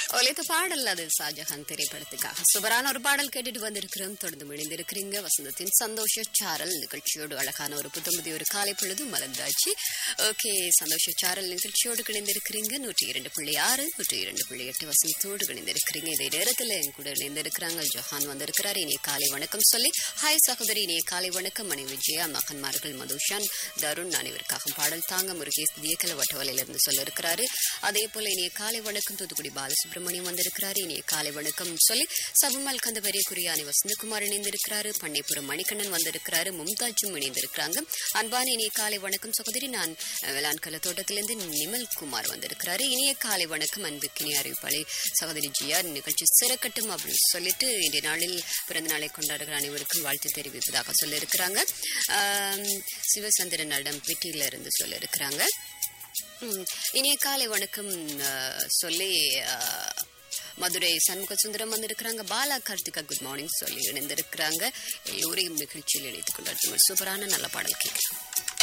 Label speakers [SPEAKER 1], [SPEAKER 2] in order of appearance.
[SPEAKER 1] ஒலித்த பாடல் அது ஷாஜஹான் திரைப்படத்துக்காக சூப்பரான ஒரு பாடல் கேட்டுட்டு வந்திருக்கிறோம் தொடர்ந்து இணைந்திருக்கிறீங்க வசந்தத்தின் சந்தோஷ சாரல் நிகழ்ச்சியோடு அழகான ஒரு புத்தம்பதி ஒரு காலை பொழுது மலர்ந்தாச்சு ஓகே சந்தோஷ சாரல் நிகழ்ச்சியோடு இணைந்திருக்கிறீங்க நூற்றி இரண்டு புள்ளி ஆறு நூற்றி இரண்டு புள்ளி எட்டு வசந்தத்தோடு இணைந்திருக்கிறீங்க இதே நேரத்தில் என் கூட இணைந்திருக்கிறாங்க ஜொஹான் வந்திருக்கிறார் இனிய காலை வணக்கம் சொல்லி ஹாய் சகோதரி இனிய காலை வணக்கம் மனைவி விஜயா மகன்மார்கள் மதுஷான் தருண் அனைவருக்காக பாடல் தாங்க முருகேஷ் தியக்கல வட்டவலையிலிருந்து சொல்ல இருக்கிறாரு அதே போல இனிய காலை வணக்கம் தூத்துக்குடி பாலசுப்ரமணியம் வந்திருக்கிறாரு இனிய காலை வணக்கம் சொல்லி சபுமல் கந்த பெரிய குறியானி வசந்தகுமார் இணைந்திருக்கிறாரு பண்ணைப்புறம் மணிகண்ணன் வந்திருக்கிறாரு மும்தாஜும் இணைந்திருக்கிறாங்க அன்பான இனிய காலை வணக்கம் சகோதரி நான் அஹ், வேளாண்கல தோட்டத்திலிருந்து நிமல் குமார் வந்திருக்கிறாரு இனிய காலை வணக்கம் அன்புக்கினி அறிவிப்பாளை சகோதரி ஜியா நிகழ்ச்சி சிறக்கட்டும் அப்படின்னு சொல்லிட்டு இன்றைய நாளில் பிறந்த நாளை கொண்டாடுகிற அனைவருக்கும் வாழ்த்து தெரிவிப்பதாக சொல்லியிருக்கிறாங்க ஆம், சிவசந்திரன் அடம் பெட்டியில இருந்து சொல்லியிருக்கிறாங்க ம், இனிய காலை வணக்கம் அஹ், சொல்லி அஹ், மதுரை சண்முக சுந்தரம் வந்திருக்கிறாங்க பாலா கார்த்திகா குட் மார்னிங் சொல்லி இணைந்திருக்கிறாங்க எல்லோரையும் நிகழ்ச்சியில் இணைத்துக் கொண்டாடுற சூப்பரான நல்ல பாடல் கேட்கலாம்